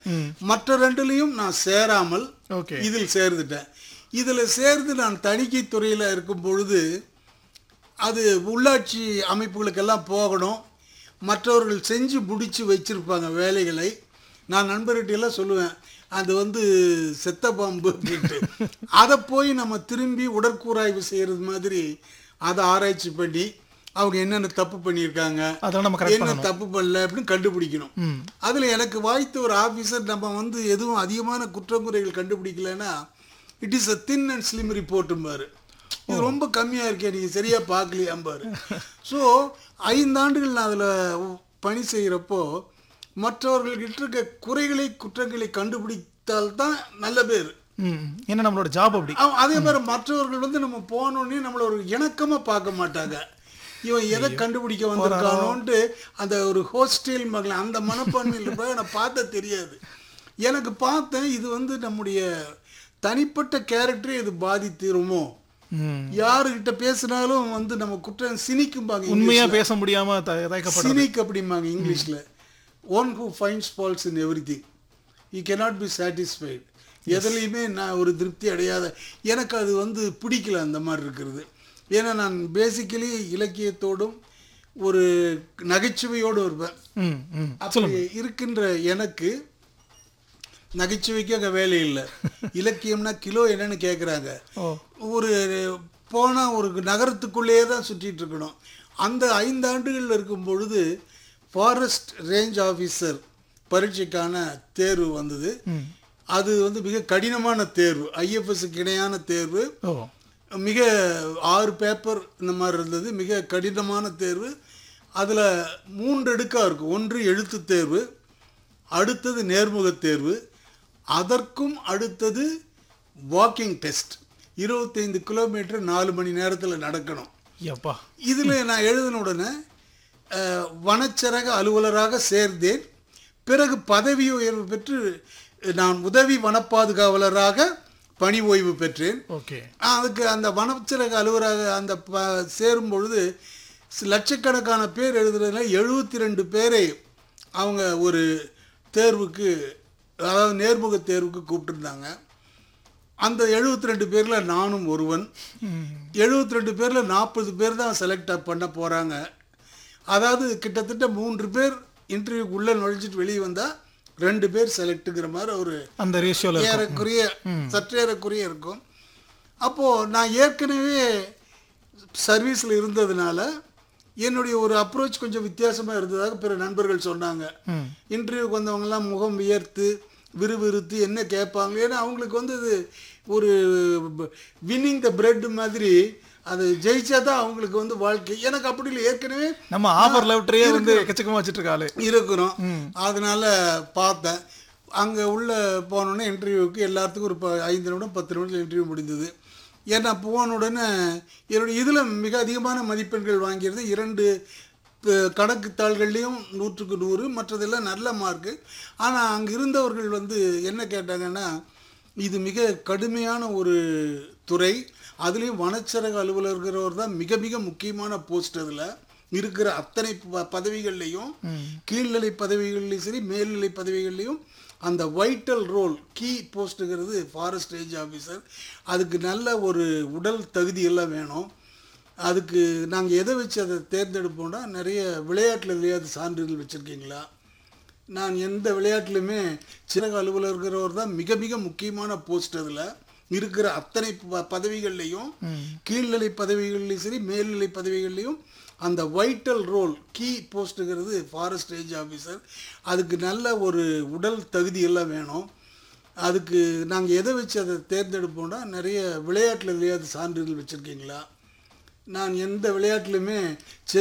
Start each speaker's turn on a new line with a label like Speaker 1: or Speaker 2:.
Speaker 1: ம்
Speaker 2: மற்ற ரெண்டுலேயும் நான் சேராமல்
Speaker 1: ஓகே
Speaker 2: இதில் சேர்ந்துட்டேன் இதில் சேர்ந்து நான் தணிக்கை துறையில் இருக்கும் பொழுது அது உள்ளாட்சி அமைப்புகளுக்கெல்லாம் போகணும் மற்றவர்கள் செஞ்சு முடிச்சு வச்சிருப்பாங்க வேலைகளை நான் நண்பர்கிட்ட எல்லாம் சொல்லுவேன் அது வந்து செத்த பாம்பு அப்படின்ட்டு அதை போய் நம்ம திரும்பி உடற்கூராய்வு செய்கிறது மாதிரி அதை ஆராய்ச்சி பண்ணி அவங்க என்னென்ன தப்பு பண்ணியிருக்காங்க
Speaker 1: அதெல்லாம் நம்ம கரெக்ட்
Speaker 2: என்ன தப்பு பண்ணல அப்படின்னு கண்டுபிடிக்கணும்
Speaker 1: ம்
Speaker 2: அதில் எனக்கு வாய்த்த ஒரு ஆஃபீஸர் நம்ம வந்து எதுவும் அதிகமான குற்றங்குறைகள் கண்டுபிடிக்கலைன்னா it is a thin and slim ரிப்போர்ட்டும்பாரு இது ரொம்ப கம்மியாக இருக்கே நீங்கள் சரியாக பார்க்கலையாம்பாரு ஸோ ஐந்தாண்டுகள் நான் அதில் பணி செய்கிறப்போ மற்றவர்கள்கிட்ட இருக்க குறைகளை குற்றங்களை கண்டுபிடித்தால் தான் நல்ல பேர்
Speaker 1: ம் ஏன்னா நம்மளோட ஜாப் அப்படி
Speaker 2: அவ- அதே மாதிரி மற்றவர்கள் வந்து நம்ம போனோடனே நம்மள ஒரு இணக்கமாக பார்க்க மாட்டாங்க இவன் எதை கண்டுபிடிக்க வந்திருக்கானோன்ட்டு அந்த ஒரு ஹோஸ்டேல் மகள் அந்த மனப்பான்மையில் போய் நான் பார்த்த தெரியாது எனக்கு பார்த்தேன் இது வந்து நம்முடைய தனிப்பட்ட கேரக்டரை இது பாதித்திருமோ
Speaker 1: ம்
Speaker 2: யாருக்கிட்ட பேசினாலும் வந்து நம்ம குற்றம் சினிக்கும்பாங்க
Speaker 1: உண்மையா பேச முடியாம த- தயக்கப்படுறது
Speaker 2: சினிக் அப்படிம்பாங்க இங்கிலீஷ்ல one who finds faults in everything you cannot be satisfied எதுலேயுமே நான் ஒரு திருப்தி அடையாத எனக்கு அது வந்து பிடிக்கல அந்த மாதிரி இருக்கிறது ஏன்னா நான் பேசிக்கலி இலக்கியத்தோடும் ஒரு நகைச்சுவையோடு இருப்பேன்
Speaker 1: ம் ம்
Speaker 2: அப்படி இருக்கின்ற எனக்கு நகைச்சுவைக்கு அங்கே வேலை இல்லை இலக்கியம்னா கிலோ என்னன்னு கேட்குறாங்க
Speaker 1: ஓ
Speaker 2: ஒரு போனால் ஒரு நகரத்துக்குள்ளேயே தான் சுற்றிட்டு இருக்கணும் அந்த ஐந்து ஆண்டுகளில் இருக்கும் பொழுது ஃபாரஸ்ட் ரேஞ்ச் ஆஃபீஸர் பரீட்சைக்கான தேர்வு வந்தது
Speaker 1: ம்
Speaker 2: அது வந்து மிக கடினமான தேர்வு ஐஎஃப்எஸ்க்கு இணையான தேர்வு
Speaker 1: ஓ
Speaker 2: மிக ஆறு பேப்பர் இந்த மாதிரி இருந்தது மிக கடினமான தேர்வு அதில் மூன்று அடுக்காக இருக்கும் ஒன்று எழுத்து தேர்வு அடுத்தது நேர்முக தேர்வு அதற்கும் அடுத்தது வாக்கிங் டெஸ்ட் இருபத்தைந்து கிலோமீட்டர் நாலு மணி நேரத்தில் நடக்கணும்
Speaker 1: எப்பா
Speaker 2: இதில் நான் எழுதின உடனே அஹ், வனச்சரக அலுவலராக சேர்ந்தேன் பிறகு பதவி உயர்வு பெற்று நான் உதவி வனப்பாதுகாவலராக பணி ஓய்வு பெற்றேன்
Speaker 1: ஓகே
Speaker 2: அதுக்கு அந்த வனச்சரக அலுவலராக அந்த ப சேரும் பொழுது சி- லட்சக்கணக்கான பேர் எழுதுறதுல எழுபத்தி ரெண்டு பேரை அவங்க ஒரு தேர்வுக்கு அதாவது நேர்முக தேர்வுக்கு கூப்பிட்டுருந்தாங்க அந்த எழுபத்தி ரெண்டு பேரில் நானும் ஒருவன்
Speaker 1: ம்
Speaker 2: எழுபத்தி ரெண்டு பேரில் நாற்பது பேர் தான் செலக்ட் பண்ண போகிறாங்க அதாவது கிட்டத்தட்ட மூன்று பேர் இன்டர்வியூக்கு உள்ளே நுழைஞ்சிட்டு வெளியே வந்தால் ரெண்டு பேர் செலக்ட்டுங்கிற மாதிரி ஒரு
Speaker 1: அந்த ரேஷியோல
Speaker 2: ஏறக்குறைய சற்றேறக்குறைய இருக்கும் அப்போது நான் ஏற்கனவே சர்வீஸில் இருந்ததுனால என்னுடைய ஒரு அப்ரோச் கொஞ்சம் வித்தியாசமாக இருந்ததாக பிற நண்பர்கள் சொன்னாங்க
Speaker 1: ம்
Speaker 2: இன்டர்வியூக்கு வந்தவங்கலாம் முகம் வியர்த்து விறுவிறுத்து என்ன கேட்பாங்க ஏன்னா அவங்களுக்கு வந்து இது ஒரு வின்னிங் த பிரெட் மாதிரி அது ஜெயிச்சா தான் அவங்களுக்கு வந்து வாழ்க்கை எனக்கு அப்படி இல்லை ஏற்கனவே
Speaker 1: நம்ம ஆஃபர் லெட்டரையே வந்து எக்கச்சக்கமா வச்சிட்டு இருக்காளே
Speaker 2: இருக்கிறோம் அதனால பார்த்தேன் அங்கே உள்ள போனோடனே இன்டர்வியூவுக்கு எல்லாத்துக்கும் ஒரு ப ஐந்து நிமிடம் பத்து நிமிடத்தில் இன்டர்வியூ முடிந்தது ஏன்னா போன உடனே என்னுடைய இதில் மிக அதிகமான மதிப்பெண்கள் வாங்கியிருந்தேன் இரண்டு அஹ், கணக்கு தாள்கள்லேயும் நூற்றுக்கு நூறு மற்றதெல்லாம் நல்ல மார்க்கு ஆனால் அங்கே இருந்தவர்கள் வந்து என்ன கேட்டாங்கன்னா இது மிக கடுமையான ஒரு துறை அதுலேயும் வனச்சரக அலுவலர்கிறவர் தான் மிக மிக முக்கியமான போஸ்ட் அதில் இருக்கிற அத்தனை ப- பதவிகள்லையும் கீழ்நிலை பதவிகள்லையும் சரி மேல்நிலை பதவிகள்லையும் அந்த வைட்டல் ரோல் கீ போஸ்ட்டுங்கிறது ஃபாரஸ்ட் ரேஞ்ச் ஆஃபீஸர் அதுக்கு நல்ல ஒரு உடல் தகுதி எல்லாம் வேணும் அதுக்கு நாங்கள் எதை வச்சு அதை தேர்ந்தெடுப்போம்னா நிறைய விளையாட்டில் எதையாவது சான்றிதழ் வச்சுருக்கீங்களா நான் எந்த விளையாட்டுலையுமே சிறகு அலுவலர்கிறவர் தான் மிக மிக முக்கியமான போஸ்ட் அதில் இருக்கிற அத்தனை ப- பதவிகள்லையும் கீழ்நிலை பதவிகள்லையும் சரி மேல்நிலை பதவிகள்லையும் அந்த வைட்டல் ரோல் கீ போஸ்ட்டுங்கிறது ஃபாரஸ்ட் ரேஞ்ச் ஆஃபீஸர் அதுக்கு நல்ல ஒரு உடல் தகுதி எல்லாம் வேணும் அதுக்கு நாங்கள் எதை வச்சு அதை தேர்ந்தெடுப்போம்னா நிறைய விளையாட்டில் எதையாவது சான்றிதழ் வச்சுருக்கீங்களா நான் எந்த விளையாட்டுலையுமே